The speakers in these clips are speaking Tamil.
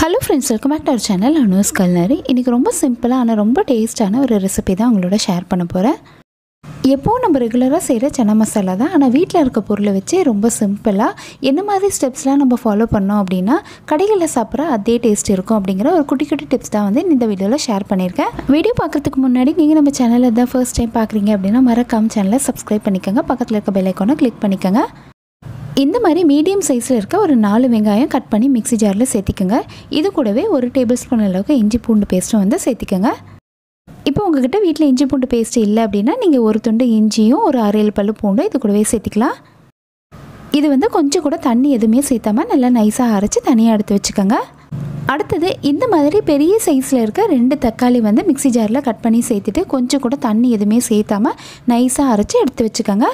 hello friends welcome back to our channel Anu's culinary இன்றைக்கி ரொம்ப சிம்பிளாக ஆனால் ரொம்ப டேஸ்டான ஒரு ரெசிபி தான் உங்களோட ஷேர் பண்ண போகிறேன் எப்போவும் நம்ம ரெகுலராக செய்கிற சன்னா மசாலா தான் ஆனால் வீட்டில் இருக்க பொருளை வச்சு ரொம்ப சிம்பிளாக என்ன மாதிரி ஸ்டெப்ஸ்லாம் நம்ம ஃபாலோ பண்ணோம் அப்படின்னா கடைகளில் சாப்பிட்ற அதே டேஸ்ட் இருக்கும் அப்படிங்கிற ஒரு குட்டி குட்டி டிப்ஸ் தான் வந்து இந்த வீடியோவில் ஷேர் பண்ணியிருக்கேன் வீடியோ பார்க்குறதுக்கு முன்னாடி நீங்கள் நம்ம சேனலில் தான் ஃபர்ஸ்ட் டைம் பார்க்குறீங்க அப்படின்னா மறக்காம சேனலை சப்ஸ்கிரைப் பண்ணிக்கோங்க பக்கத்தில் இருக்க பெல் ஐக்கானை கிளிக் பண்ணிக்கோங்க இந்த மாதிரி மீடியம் சைஸில் இருக்க ஒரு நாலு வெங்காயம் கட் பண்ணி மிக்ஸி ஜாரில் சேர்த்திக்கோங்க இது கூடவே ஒரு டேபிள் ஸ்பூன் அளவுக்கு இஞ்சி பூண்டு பேஸ்ட்டும் வந்து சேர்த்திக்கோங்க இப்போ உங்ககிட்ட வீட்டில் இஞ்சி பூண்டு பேஸ்ட் இல்லை அப்படின்னா நீங்கள் ஒரு துண்டு இஞ்சியும் ஒரு அரை ஏழு பல்லு பூண்டும் இது கூடவே சேர்த்திக்கலாம் இது வந்து கொஞ்சம் கூட தண்ணி எதுவுமே சேர்த்தாம நல்லா நைஸாக அரைச்சி தனியாக எடுத்து வச்சுக்கோங்க அடுத்தது இந்த மாதிரி பெரிய சைஸில் இருக்க ரெண்டு தக்காளி வந்து மிக்ஸி ஜாரில் கட் பண்ணி சேர்த்துட்டு கொஞ்சம் கூட தண்ணி எதுவுமே சேர்த்தாம நைஸாக அரைச்சி எடுத்து வச்சுக்கோங்க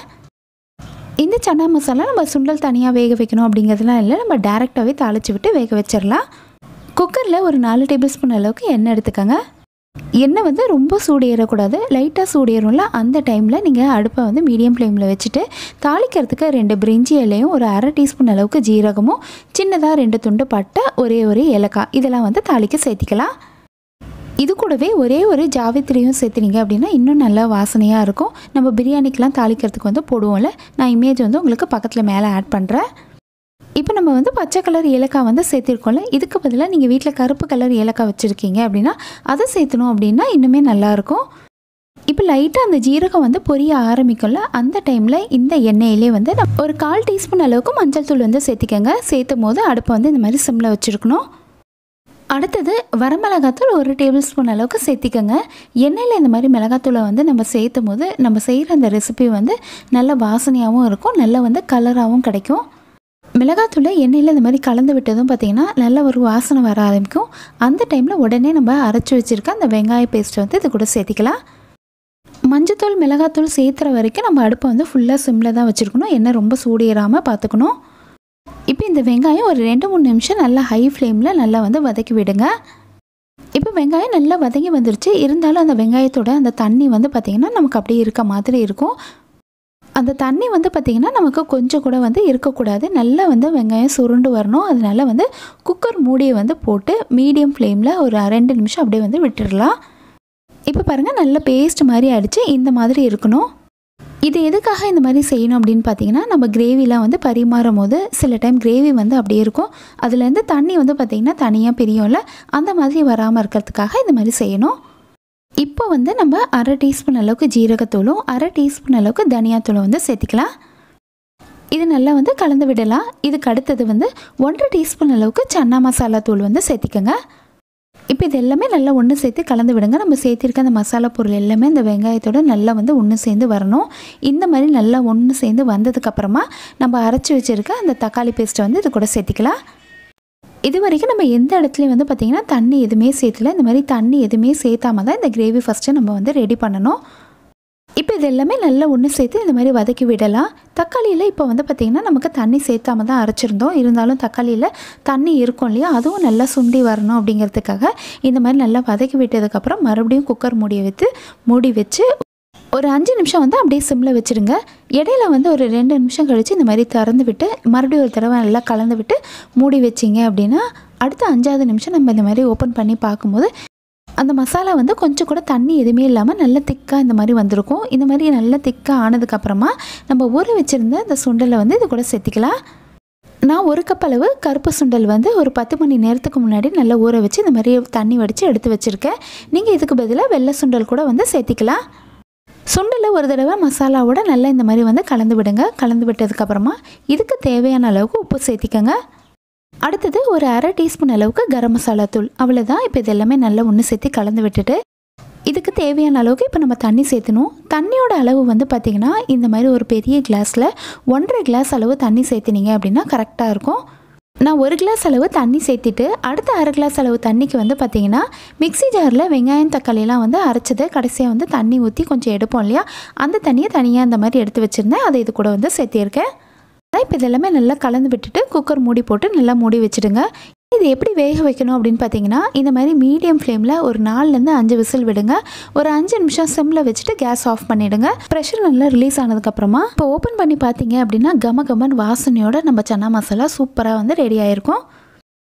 இந்த சன்னா மசாலா நம்ம சுண்டல் தனியாக வேக வைக்கணும் அப்படிங்கிறதுலாம் இல்லை நம்ம டேரெக்டாகவே தாளித்து விட்டு வேக வச்சிடலாம் குக்கரில் ஒரு நாலு டேபிள் ஸ்பூன் அளவுக்கு எண்ணெய் எடுத்துக்கோங்க எண்ணெய் வந்து ரொம்ப சூடு ஏறக்கூடாது லைட்டாக சூடு ஏறும்ல அந்த டைமில் நீங்கள் அடுப்பை வந்து மீடியம் ஃப்ளேமில் வச்சுட்டு தாளிக்கிறதுக்கு ரெண்டு பிரிஞ்சி இலையும் ஒரு அரை டீஸ்பூன் அளவுக்கு ஜீரகமும் சின்னதாக ரெண்டு துண்டு பட்டை ஒரே ஒரு ஏலக்காய் இதெல்லாம் வந்து தாளிக்க சேர்த்திக்கலாம் இது கூடவே ஒரே ஒரு ஜாவித்திரியும் சேர்த்துனீங்க அப்படின்னா இன்னும் நல்லா வாசனையாக இருக்கும் நம்ம பிரியாணிக்கெலாம் தாளிக்கிறதுக்கு வந்து போடுவோம்ல நான் இமேஜ் வந்து உங்களுக்கு பக்கத்தில் மேலே ஆட் பண்ணுறேன் இப்போ நம்ம வந்து பச்சை கலர் ஏலக்காய் வந்து சேர்த்திருக்கோம்ல இதுக்கு பதிலாக நீங்கள் வீட்டில் கருப்பு கலர் ஏலக்காய் வச்சுருக்கீங்க அப்படின்னா அதை சேர்த்தணும் அப்படின்னா இன்னுமே நல்லாயிருக்கும் இப்போ லைட்டாக அந்த ஜீரகம் வந்து பொரிய ஆரம்பிக்கும்ல அந்த டைமில் இந்த எண்ணெயிலே வந்து நம்ம ஒரு கால் டீஸ்பூன் அளவுக்கு மஞ்சள் தூள் வந்து சேர்த்திக்கங்க சேர்த்தும் போது அடுப்பை வந்து இந்த மாதிரி சிம்மில் வச்சுருக்கணும் அடுத்தது வரமிளகாத்தூள் ஒரு டேபிள் ஸ்பூன் அளவுக்கு சேர்த்திக்கோங்க எண்ணெயில் இந்த மாதிரி மிளகாத்தூளை வந்து நம்ம சேர்த்தும் போது நம்ம செய்கிற அந்த ரெசிபி வந்து நல்ல வாசனையாகவும் இருக்கும் நல்ல வந்து கலராகவும் கிடைக்கும் மிளகாத்தூளை எண்ணெயில் இந்த மாதிரி கலந்து விட்டதும் பார்த்திங்கன்னா நல்ல ஒரு வாசனை வர ஆரம்பிக்கும் அந்த டைமில் உடனே நம்ம அரைச்சி வச்சுருக்க அந்த வெங்காய பேஸ்ட்டை வந்து இது கூட சேர்த்திக்கலாம் மஞ்சத்தூள் மிளகாத்தூள் சேர்த்துற வரைக்கும் நம்ம அடுப்பை வந்து ஃபுல்லாக சிம்மில் தான் வச்சுருக்கணும் எண்ணெய் ரொம்ப சூடேறாமல் பார்த்துக்கணும் இப்போ இந்த வெங்காயம் ஒரு ரெண்டு மூணு நிமிஷம் நல்லா ஹை ஃப்ளேமில் நல்லா வந்து வதக்கி விடுங்க இப்போ வெங்காயம் நல்லா வதங்கி வந்துருச்சு இருந்தாலும் அந்த வெங்காயத்தோட அந்த தண்ணி வந்து பார்த்திங்கன்னா நமக்கு அப்படியே இருக்க மாதிரி இருக்கும் அந்த தண்ணி வந்து பார்த்திங்கன்னா நமக்கு கொஞ்சம் கூட வந்து இருக்கக்கூடாது நல்லா வந்து வெங்காயம் சுருண்டு வரணும் அதனால வந்து குக்கர் மூடியை வந்து போட்டு மீடியம் ஃப்ளேமில் ஒரு ரெண்டு நிமிஷம் அப்படியே வந்து விட்டுடலாம் இப்போ பாருங்கள் நல்ல பேஸ்ட் மாதிரி அடித்து இந்த மாதிரி இருக்கணும் இது எதுக்காக இந்த மாதிரி செய்யணும் அப்படின்னு பார்த்தீங்கன்னா நம்ம கிரேவிலாம் வந்து பரிமாறும் போது சில டைம் கிரேவி வந்து அப்படியே இருக்கும் அதுலேருந்து தண்ணி வந்து பார்த்திங்கன்னா தனியாக பிரியும்ல அந்த மாதிரி வராமல் இருக்கிறதுக்காக இந்த மாதிரி செய்யணும் இப்போ வந்து நம்ம அரை டீஸ்பூன் அளவுக்கு ஜீரகத்தூளும் அரை டீஸ்பூன் அளவுக்கு தனியாத்தூளும் வந்து சேர்த்திக்கலாம் இது நல்லா வந்து கலந்து விடலாம் இதுக்கு அடுத்தது வந்து ஒன்றரை டீஸ்பூன் அளவுக்கு சன்னா மசாலா தூள் வந்து சேர்த்திக்கோங்க இப்போ இது எல்லாமே நல்லா ஒன்று சேர்த்து கலந்து விடுங்க நம்ம சேர்த்திருக்க அந்த மசாலா பொருள் எல்லாமே இந்த வெங்காயத்தோட நல்லா வந்து ஒன்று சேர்ந்து வரணும் இந்த மாதிரி நல்லா ஒன்று சேர்ந்து வந்ததுக்கப்புறமா நம்ம அரைச்சி வச்சுருக்க அந்த தக்காளி பேஸ்ட்டை வந்து இது கூட சேர்த்திக்கலாம் இது வரைக்கும் நம்ம எந்த இடத்துலையும் வந்து பார்த்திங்கன்னா தண்ணி எதுவுமே சேர்த்துல இந்த மாதிரி தண்ணி எதுவுமே சேர்த்தாம தான் இந்த கிரேவி ஃபஸ்ட்டு நம்ம வந்து ரெடி பண்ணணும் இப்போ இது எல்லாமே நல்லா ஒன்று சேர்த்து இந்த மாதிரி வதக்கி விடலாம் தக்காளியில் இப்போ வந்து பார்த்திங்கன்னா நமக்கு தண்ணி சேர்த்தாம தான் அரைச்சிருந்தோம் இருந்தாலும் தக்காளியில் தண்ணி இருக்கும் இல்லையா அதுவும் நல்லா சுண்டி வரணும் அப்படிங்கிறதுக்காக இந்த மாதிரி நல்லா வதக்கி விட்டதுக்கப்புறம் மறுபடியும் குக்கர் மூடி வைத்து மூடி வச்சு ஒரு அஞ்சு நிமிஷம் வந்து அப்படியே சிம்மில் வச்சுருங்க இடையில வந்து ஒரு ரெண்டு நிமிஷம் கழித்து இந்த மாதிரி திறந்து விட்டு மறுபடியும் ஒரு தடவை நல்லா கலந்து விட்டு மூடி வச்சிங்க அப்படின்னா அடுத்த அஞ்சாவது நிமிஷம் நம்ம இந்த மாதிரி ஓப்பன் பண்ணி பார்க்கும்போது அந்த மசாலா வந்து கொஞ்சம் கூட தண்ணி எதுவுமே இல்லாமல் நல்ல திக்காக இந்த மாதிரி வந்திருக்கும் இந்த மாதிரி நல்ல திக்காக ஆனதுக்கப்புறமா நம்ம ஊற வச்சுருந்த அந்த சுண்டலை வந்து இது கூட சேர்த்திக்கலாம் நான் ஒரு கப் அளவு கருப்பு சுண்டல் வந்து ஒரு பத்து மணி நேரத்துக்கு முன்னாடி நல்லா ஊற வச்சு இந்த மாதிரி தண்ணி வடித்து எடுத்து வச்சுருக்கேன் நீங்கள் இதுக்கு பதிலாக வெள்ளை சுண்டல் கூட வந்து சேர்த்திக்கலாம் சுண்டலை ஒரு தடவை மசாலாவோட நல்லா இந்த மாதிரி வந்து கலந்து விடுங்க கலந்து விட்டதுக்கப்புறமா இதுக்கு தேவையான அளவுக்கு உப்பு சேர்த்திக்கங்க அடுத்தது ஒரு அரை டீஸ்பூன் அளவுக்கு கரம் மசாலா தூள் அவ்வளோதான் இப்போ இது எல்லாமே நல்லா ஒன்று சேர்த்து கலந்து விட்டுட்டு இதுக்கு தேவையான அளவுக்கு இப்போ நம்ம தண்ணி சேர்த்தணும் தண்ணியோட அளவு வந்து பார்த்திங்கன்னா இந்த மாதிரி ஒரு பெரிய கிளாஸில் ஒன்றரை கிளாஸ் அளவு தண்ணி சேர்த்துனீங்க அப்படின்னா கரெக்டாக இருக்கும் நான் ஒரு கிளாஸ் அளவு தண்ணி சேர்த்திட்டு அடுத்த அரை கிளாஸ் அளவு தண்ணிக்கு வந்து பார்த்திங்கன்னா மிக்ஸி ஜாரில் வெங்காயம் தக்காளிலாம் வந்து அரைச்சது கடைசியாக வந்து தண்ணி ஊற்றி கொஞ்சம் எடுப்போம் இல்லையா அந்த தண்ணியை தனியாக இந்த மாதிரி எடுத்து வச்சுருந்தேன் அதை இது கூட வந்து சேர்த்திருக்கேன் இப்போ இதெல்லாமே நல்லா கலந்து விட்டுட்டு குக்கர் மூடி போட்டு நல்லா மூடி வச்சுடுங்க இது எப்படி வேக வைக்கணும் அப்படின்னு பார்த்தீங்கன்னா இந்த மாதிரி மீடியம் ஃப்ளேமில் ஒரு நாலுலேருந்து அஞ்சு விசில் விடுங்க ஒரு அஞ்சு நிமிஷம் சிம்மில் வச்சுட்டு கேஸ் ஆஃப் பண்ணிவிடுங்க ப்ரெஷர் நல்லா ரிலீஸ் ஆனதுக்கப்புறமா இப்போ ஓப்பன் பண்ணி பார்த்தீங்க அப்படின்னா கம கமன் வாசனையோட நம்ம சன்னா மசாலா சூப்பராக வந்து ரெடி ஆயிருக்கும்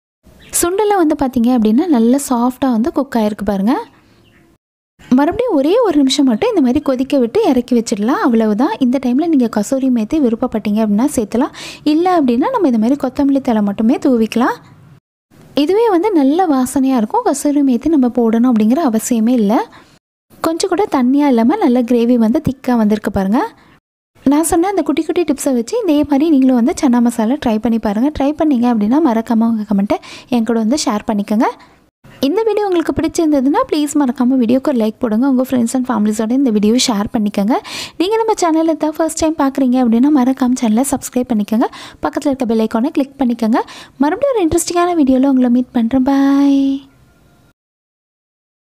சுண்டெல்லாம் வந்து பார்த்தீங்க அப்படின்னா நல்லா சாஃப்டாக வந்து குக் ஆகிருக்கு பாருங்கள் மறுபடியும் ஒரே ஒரு நிமிஷம் மட்டும் இந்த மாதிரி கொதிக்க விட்டு இறக்கி வச்சிடலாம் அவ்வளவுதான் இந்த டைமில் நீங்கள் கசூரி மேத்தி விருப்பப்பட்டீங்க அப்படின்னா சேர்த்துலாம் இல்லை அப்படின்னா நம்ம இந்த மாதிரி கொத்தமல்லி தலை மட்டுமே தூவிக்கலாம் இதுவே வந்து நல்ல வாசனையாக இருக்கும் கசூரி மேத்தி நம்ம போடணும் அப்படிங்கிற அவசியமே இல்லை கொஞ்சம் கூட தண்ணியாக இல்லாமல் நல்ல கிரேவி வந்து திக்காக வந்திருக்கு பாருங்கள் நான் சொன்ன அந்த குட்டி குட்டி டிப்ஸை வச்சு இதே மாதிரி நீங்களும் வந்து சன்னா மசாலா ட்ரை பண்ணி பாருங்கள் ட்ரை பண்ணீங்க அப்படின்னா மறக்காமல் உங்கள் கமெண்ட்டை என் கூட வந்து ஷேர் பண்ணிக்கோங்க இந்த வீடியோ உங்களுக்கு பிடிச்சிருந்ததுன்னா ப்ளீஸ் மறக்காமல் வீடியோக்கு ஒரு லைக் போடுங்க உங்கள் ஃப்ரெண்ட்ஸ் அண்ட் ஃபேமிலிஸோட இந்த வீடியோவை ஷேர் பண்ணிக்கோங்க நீங்கள் நம்ம சேனலில் தான் ஃபர்ஸ்ட் டைம் பார்க்குறீங்க அப்படின்னா மறக்காம சேனலை சப்ஸ்கிரைப் பண்ணிக்கோங்க பக்கத்தில் இருக்க பெல் ஐக்கானை கிளிக் பண்ணிக்கோங்க மறுபடியும் ஒரு இன்ட்ரெஸ்டிங்கான வீடியோவில் உங்களை மீட் பண்ணுறேன் பாய்